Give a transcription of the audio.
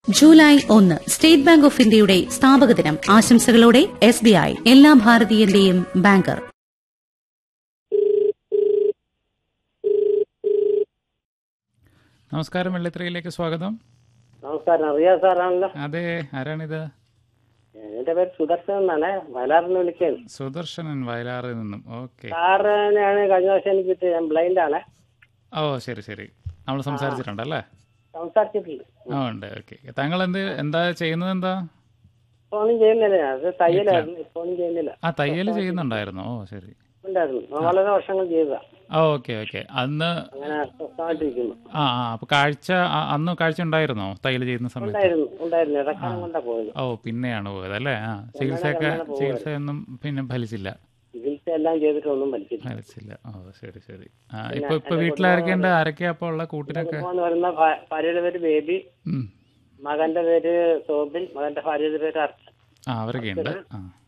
July ഒന്ന് state bank of ഇന്ത്യയുടെ സ്ഥാപക ദിനം ആശംസകളോടെ എസ് ബി ഐ എല്ലാ ഭാരതീയന്റെയും ബാങ്കർ നമസ്കാരം വെള്ളിത്തിരയിലേക്ക് സ്വാഗതം നമസ്കാരം റിയാസ് സാറാണല്ലോ അതെ ആരാണിത് എന്റെ പേര് സുദർശൻ എന്നാണ് വയലാറിന് വിളിക്കുന്നത് സുദർശനൻ വയലാറിൽ നിന്നും ഓക്കെ സാറിനെയാണ് കഴിഞ്ഞ വർഷം എനിക്ക് കിട്ടിയത് ഞാൻ ബ്ലൈൻഡ് ആണ് ഓ ശരി ശരി നമ്മൾ സംസാരിച്ചിട്ടുണ്ടല്ലേ സംസാരിച്ചിട്ടില്ല ആ ഉണ്ട് ഓക്കെ താങ്കൾ എന്ത് എന്താ ചെയ്യുന്നത് എന്താ ഇപ്പൊ ഒന്നും ചെയ്യുന്നില്ല ഞാൻ അത് തയ്യലായിരുന്നു ഇപ്പൊ ഒന്നും ചെയ്യുന്നില്ല ആ തയ്യൽ ചെയ്യുന്നുണ്ടായിരുന്നു ഓ ശരി ഉണ്ടായിരുന്നു ഞാൻ വളരെ വർഷങ്ങൾ ചെയ്തതാ ആ ഓക്കെ ഓക്കെ അന്ന് അങ്ങനെ സ്വസ്ഥമായിട്ടിരിക്കുന്നു ആ ആ അപ്പൊ കാഴ്ച ആ, അന്ന് കാഴ്ച ഉണ്ടായിരുന്നോ തയ്യൽ ചെയ്യുന്ന സമയത്ത് ഉണ്ടായിരുന്നു ഉണ്ടായിരുന്നു ഇടക്കാലം കൊണ്ടാ പോയത് ഓ പിന്നെയാണ് പോയത് അല്ലേ ആ ചികിത്സയൊക്കെ ചികിത്സയൊന്നും പിന്നെ ഫലിച്ചില്ല ചികിത്സ എല്ലാം ചെയ്തിട്ടൊന്നും വലിച്ചില്ല ഫലിച്ചില്ല ഓ ശരി ശരി ആ ഇപ്പൊ ഇപ്പൊ വീട്ടിലാരൊക്കെയുണ്ട് ആരൊക്കെയാ അപ്പൊ ഉള്ള കൂട്ടിനൊക്കെ എന്ന് പറയുന്ന ഭ- ഭാര്യയുടെ പേര് ബേബി ഉം. മകന്റെ പേര് സോബിൻ മകന്റെ ഭാര്യയുടെ പേര് അർച്ചൻ ആ അവരൊക്കെ ഉണ്ട് ആ